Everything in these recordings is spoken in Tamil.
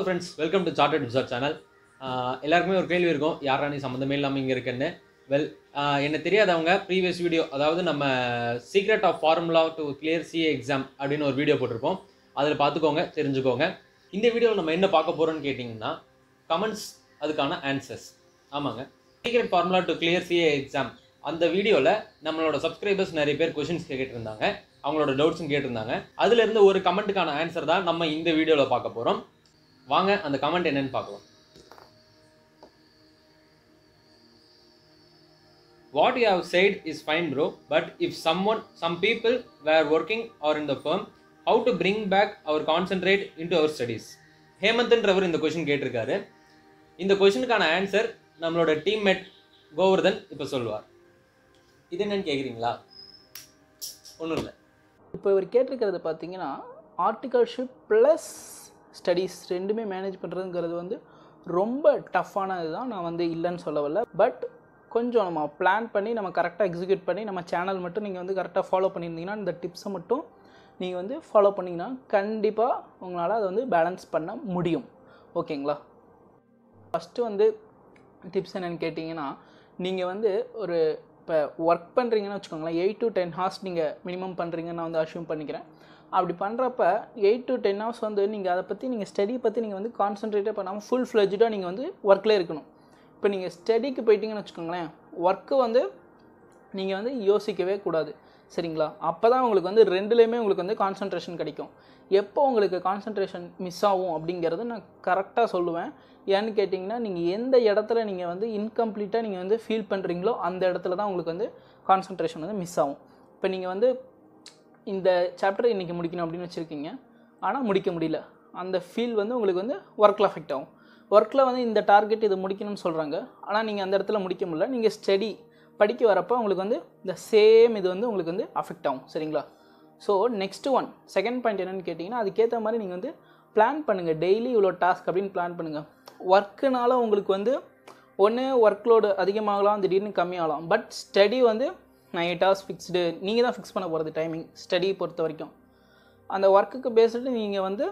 friends welcome to chartered wizard channel எல்லாருக்குமே ஒரு கேள்வி இருக்கும் யாரா நீ சம்மந்தமே இல்லாமல் இங்கே இருக்குன்னு வெல் என்ன தெரியாதவங்க ப்ரீவியஸ் வீடியோ அதாவது நம்ம secret of formula to clear CA exam அப்படின்னு ஒரு வீடியோ போட்டிருப்போம் அதில் பார்த்துக்கோங்க தெரிஞ்சுக்கோங்க இந்த வீடியோவில் நம்ம என்ன பார்க்க போகிறோம்னு கேட்டிங்கன்னா கமெண்ட்ஸ் அதுக்கான ஆன்சர்ஸ் ஆமாங்க secret formula to clear CA exam அந்த வீடியோவில் நம்மளோட சப்ஸ்கிரைபர்ஸ் நிறைய பேர் கொஷின்ஸ் கேட்டிருந்தாங்க அவங்களோட டவுட்ஸும் கேட்டிருந்தாங்க அதுல இருந்து ஒரு கமெண்ட்டுக்கான ஆன்சர் தான் நம்ம இந்த வீடியோவில் பார்க்க போகிறோம் வாங்க அந்த கமெண்ட் என்னன்னு பார்க்கலாம் what you have said is fine bro but if some one some people were working are in the firm how to bring back our concentrate into our studies ஹேமந்த்ன்றவர் இந்த கொஷின் கேட்டிருக்காரு இந்த கொஷினுக்கான ஆன்சர் நம்மளோட டீம்மேட் கோவர்தன் இப்போ சொல்லுவார் இது என்னன்னு கேட்குறீங்களா ஒன்றும் இல்லை இப்போ இவர் கேட்டிருக்கிறது பார்த்தீங்கன்னா ஆர்டிகல்ஷிப் ப்ளஸ் ஸ்டடீஸ் ரெண்டுமே மேனேஜ் பண்ணுறதுங்கிறது வந்து ரொம்ப டஃப்பானது தான் நான் வந்து இல்லைன்னு சொல்ல வரல பட் கொஞ்சம் நம்ம பிளான் பண்ணி நம்ம கரெக்டாக எக்ஸிக்யூட் பண்ணி நம்ம சேனல் மட்டும் நீங்கள் வந்து கரெக்டாக ஃபாலோ பண்ணியிருந்தீங்கன்னா இந்த டிப்ஸை மட்டும் நீங்கள் வந்து ஃபாலோ பண்ணிங்கன்னா கண்டிப்பாக உங்களால் அதை வந்து பேலன்ஸ் பண்ண முடியும் ஓகேங்களா ஃபஸ்ட்டு வந்து டிப்ஸ் என்னென்னு கேட்டிங்கன்னா நீங்கள் வந்து ஒரு இப்போ ஒர்க் பண்ணுறீங்கன்னு வச்சுக்கோங்களேன் எயிட் டு டென் ஹார்ஸ் நீங்கள் மினிமம் பண்ணுறீங்கன்னு நான் வந்து அஷ்யூம் பண்ணிக்கிறேன் அப்படி பண்ணுறப்ப எயிட் டு டென் ஹவர்ஸ் வந்து நீங்கள் அதை பற்றி நீங்கள் ஸ்டடி பற்றி நீங்கள் வந்து கான்சென்ட்ரேட்டே பண்ணாமல் ஃபுல் ஃப்ளெஜ்டாக நீங்கள் வந்து ஒர்க்கில் இருக்கணும் இப்போ நீங்கள் ஸ்டடிக்கு போயிட்டீங்கன்னு வச்சுக்கோங்களேன் ஒர்க்கு வந்து நீங்கள் வந்து யோசிக்கவே கூடாது சரிங்களா அப்போ தான் உங்களுக்கு வந்து ரெண்டுலேயுமே உங்களுக்கு வந்து கான்சன்ட்ரேஷன் கிடைக்கும் எப்போ உங்களுக்கு கான்சன்ட்ரேஷன் மிஸ் ஆகும் அப்படிங்கிறது நான் கரெக்டாக சொல்லுவேன் ஏன்னு கேட்டிங்கன்னா நீங்கள் எந்த இடத்துல நீங்கள் வந்து இன்கம்ப்ளீட்டாக நீங்கள் வந்து ஃபீல் பண்ணுறீங்களோ அந்த இடத்துல தான் உங்களுக்கு வந்து கான்சன்ட்ரேஷன் வந்து மிஸ் ஆகும் இப்போ நீங்கள் வந்து இந்த சாப்டர் இன்றைக்கி முடிக்கணும் அப்படின்னு வச்சுருக்கீங்க ஆனால் முடிக்க முடியல அந்த ஃபீல் வந்து உங்களுக்கு வந்து ஒர்க்கில் அஃபெக்ட் ஆகும் ஒர்க்கில் வந்து இந்த டார்கெட் இது முடிக்கணும்னு சொல்கிறாங்க ஆனால் நீங்கள் அந்த இடத்துல முடிக்க முடியல நீங்கள் ஸ்டடி படிக்க வரப்போ உங்களுக்கு வந்து இந்த சேம் இது வந்து உங்களுக்கு வந்து அஃபெக்ட் ஆகும் சரிங்களா so next one second point என்னென்னு கேட்டிங்கன்னா அதுக்கேற்ற மாதிரி நீங்கள் வந்து பிளான் பண்ணுங்கள் டெய்லி இவ்வளோ டாஸ்க் அப்படின்னு பிளான் பண்ணுங்கள் ஒர்க்குனால உங்களுக்கு வந்து ஒன்று ஒர்க் லோடு அதிகமாகலாம் திடீர்னு கம்மியாகலாம் பட் ஸ்டடி வந்து நான் எயிட் ஹவர்ஸ் ஃபிக்ஸ்டு நீங்கள் தான் ஃபிக்ஸ் பண்ண போகிறது டைமிங் ஸ்டடி பொறுத்த வரைக்கும் அந்த ஒர்க்குக்கு பேஸ்டு நீங்கள் வந்து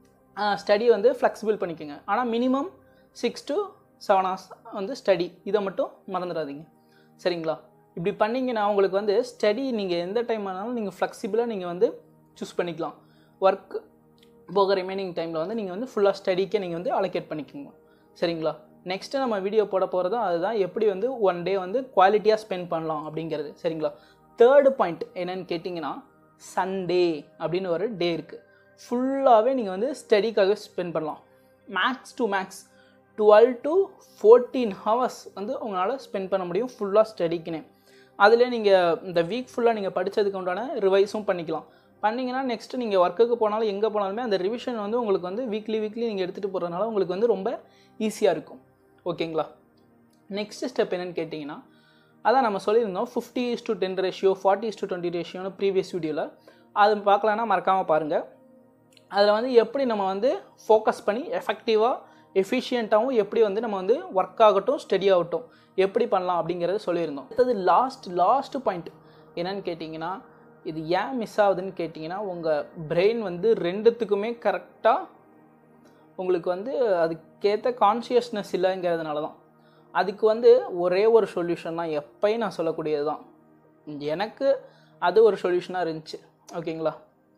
ஸ்டடி வந்து ஃப்ளெக்சிபிள் பண்ணிக்கோங்க ஆனால் minimum six to seven hours வந்து ஸ்டடி இதை மட்டும் மறந்துடாதீங்க சரிங்களா இப்படி பண்ணிங்கன்னா உங்களுக்கு வந்து ஸ்டடி நீங்கள் எந்த டைம் ஆனாலும் நீங்கள் ஃப்ளெக்சிபிளாக நீங்கள் வந்து சூஸ் பண்ணிக்கலாம் ஒர்க் போக ரிமைனிங் டைமில் வந்து நீங்கள் வந்து ஃபுல்லாக ஸ்டடிக்கே நீங்கள் வந்து அலோகேட் பண்ணிக்கோங்க சரிங்களா நெக்ஸ்ட்டு நம்ம வீடியோ போட போகிறது அதுதான் எப்படி வந்து ஒன் டே வந்து குவாலிட்டியாக ஸ்பெண்ட் பண்ணலாம் அப்படிங்கிறது சரிங்களா தேர்டு பாயிண்ட் என்னென்னு கேட்டிங்கன்னா சண்டே அப்படின்னு ஒரு டே இருக்குது ஃபுல்லாகவே நீங்கள் வந்து ஸ்டடிக்காக ஸ்பெண்ட் பண்ணலாம் max to max twelve to fourteen hours வந்து உங்களால் ஸ்பெண்ட் பண்ண முடியும் ஃபுல்லாக ஸ்டடிக்குன்னு அதில் நீங்கள் இந்த வீக் ஃபுல்லாக நீங்கள் படித்ததுக்கு உண்டான ரிவைஸும் பண்ணிக்கலாம் பண்ணிங்கன்னா நெக்ஸ்ட்டு நீங்கள் ஒர்க்குக்கு போனாலும் எங்கே போனாலுமே அந்த ரிவிஷன் வந்து உங்களுக்கு வந்து வீக்லி வீக்லி நீங்கள் எடுத்துகிட்டு போகிறதுனால உங்களுக்கு வந்து ரொம்ப ஈஸியாக இருக்கும் ஓகேங்களா நெக்ஸ்ட் ஸ்டெப் என்னென்னு கேட்டிங்கன்னா அதான் நம்ம சொல்லியிருந்தோம் fifty is to ten ratio forty is to twenty ரேஷியோன்னு ப்ரீவியஸ் வீடியோவில் அது பார்க்கலான்னா மறக்காமல் பாருங்கள் அதில் வந்து எப்படி நம்ம வந்து ஃபோக்கஸ் பண்ணி எஃபெக்டிவாக எஃபிஷியண்ட்டாகவும் எப்படி வந்து நம்ம வந்து ஒர்க் ஆகட்டும் ஸ்டடி ஆகட்டும் எப்படி பண்ணலாம் அப்படிங்கிறத சொல்லியிருந்தோம் அடுத்தது லாஸ்ட் லாஸ்ட் பாயிண்ட் என்னன்னு கேட்டிங்கன்னா இது ஏன் மிஸ் ஆகுதுன்னு கேட்டிங்கன்னா உங்கள் பிரெயின் வந்து ரெண்டுத்துக்குமே கரெக்டாக உங்களுக்கு வந்து அதுக்கேற்ற கான்சியஸ்னஸ் இல்லைங்கிறதுனால தான் அதுக்கு வந்து ஒரே ஒரு சொல்யூஷன் தான் எப்பயும் நான் சொல்லக்கூடியது தான் எனக்கு அது ஒரு சொல்யூஷனாக இருந்துச்சு ஓகேங்களா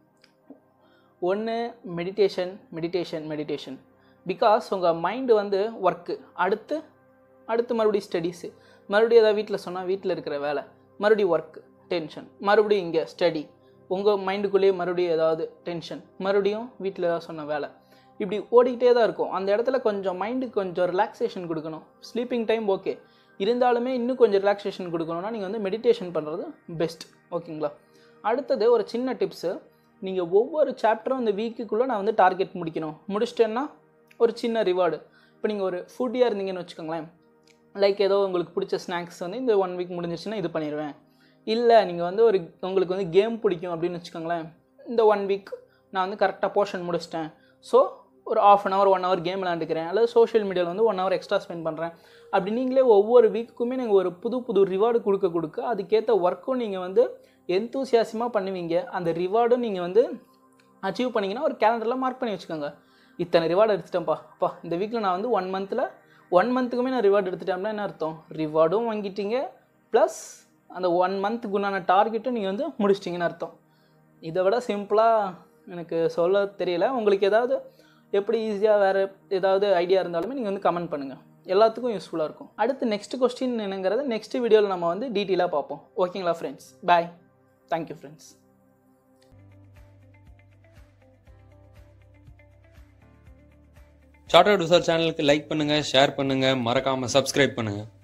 ஒன்று மெடிடேஷன் மெடிடேஷன் மெடிடேஷன் பிகாஸ் உங்கள் மைண்டு வந்து ஒர்க்கு அடுத்து அடுத்து மறுபடியும் ஸ்டடீஸு மறுபடியும் ஏதாவது வீட்டில் சொன்னால் வீட்டில் இருக்கிற வேலை மறுபடியும் ஒர்க்கு டென்ஷன் மறுபடியும் இங்கே ஸ்டடி உங்கள் மைண்டுக்குள்ளேயே மறுபடியும் ஏதாவது டென்ஷன் மறுபடியும் வீட்டில் ஏதாவது சொன்ன வேலை இப்படி ஓடிக்கிட்டே தான் இருக்கும் அந்த இடத்துல கொஞ்சம் மைண்டுக்கு கொஞ்சம் ரிலாக்ஸேஷன் கொடுக்கணும் ஸ்லீப்பிங் டைம் ஓகே இருந்தாலுமே இன்னும் கொஞ்சம் ரிலாக்ஸேஷன் கொடுக்கணும்னா நீங்கள் வந்து மெடிடேஷன் பண்ணுறது பெஸ்ட் ஓகேங்களா அடுத்தது ஒரு சின்ன டிப்ஸு நீங்கள் ஒவ்வொரு சாப்டரும் இந்த வீக்குக்குள்ளே நான் வந்து டார்கெட் முடிக்கணும் முடிச்சிட்டேன்னா ஒரு சின்ன ரிவார்டு இப்போ நீங்கள் ஒரு ஃபுட்டியாக இருந்தீங்கன்னு வச்சுக்கோங்களேன் லைக் ஏதோ உங்களுக்கு பிடிச்ச ஸ்நாக்ஸ் வந்து இந்த ஒன் வீக் முடிஞ்சிச்சுன்னா இது பண்ணிடுவேன் இல்லை நீங்கள் வந்து ஒரு உங்களுக்கு வந்து கேம் பிடிக்கும் அப்படின்னு வச்சுக்கோங்களேன் இந்த ஒன் வீக் நான் வந்து கரெக்டாக போர்ஷன் முடிச்சிட்டேன் ஸோ ஒரு half an hour one hour game விளாண்டுக்கிறேன் அல்லது சோஷியல் மீடியாவில் வந்து ஒன் ஹவர் எக்ஸ்ட்ரா ஸ்பெண்ட் பண்ணுறேன் அப்படி நீங்களே ஒவ்வொரு வீக்குக்குமே நீங்கள் ஒரு புது புது ரிவார்டு கொடுக்க கொடுக்க அதுக்கேற்ற ஒர்க்கும் நீங்கள் வந்து எந்தூசியாசமாக பண்ணுவீங்க அந்த ரிவார்டும் நீங்கள் வந்து அச்சீவ் பண்ணிங்கன்னா ஒரு கேலண்டரில் மார்க் பண்ணி வச்சுக்கோங்க இத்தனை ரிவார்டு எடுத்துட்டேன்ப்பா அப்பா இந்த வீக்கில் நான் வந்து ஒன் மந்தில் ஒன் மந்த்துக்குமே நான் ரிவார்டு எடுத்துட்டேன்னா என்ன அர்த்தம் ரிவார்டும் வாங்கிட்டீங்க ப்ளஸ் அந்த ஒன் மந்த்துக்கு உண்டான டார்கெட்டும் நீங்கள் வந்து முடிச்சிட்டிங்கன்னு அர்த்தம் இதை விட சிம்பிளாக எனக்கு சொல்ல தெரியல உங்களுக்கு ஏதாவது எப்படி ஈஸியாக வேறு ஏதாவது ஐடியா இருந்தாலுமே நீங்கள் வந்து கமெண்ட் பண்ணுங்கள் எல்லாத்துக்கும் யூஸ்ஃபுல்லாக இருக்கும் அடுத்து நெக்ஸ்ட் கொஸ்டின் என்னங்கிறத நெக்ஸ்ட் வீடியோவில் நம்ம வந்து டீட்டெயிலாக பார்ப்போம் ஓகேங்களா friends bye thank you friends short out research சேனலுக்கு லைக் பண்ணுங்கள் ஷேர் பண்ணுங்கள் மறக்காமல் சப்ஸ்கிரைப் பண்ணுங்கள்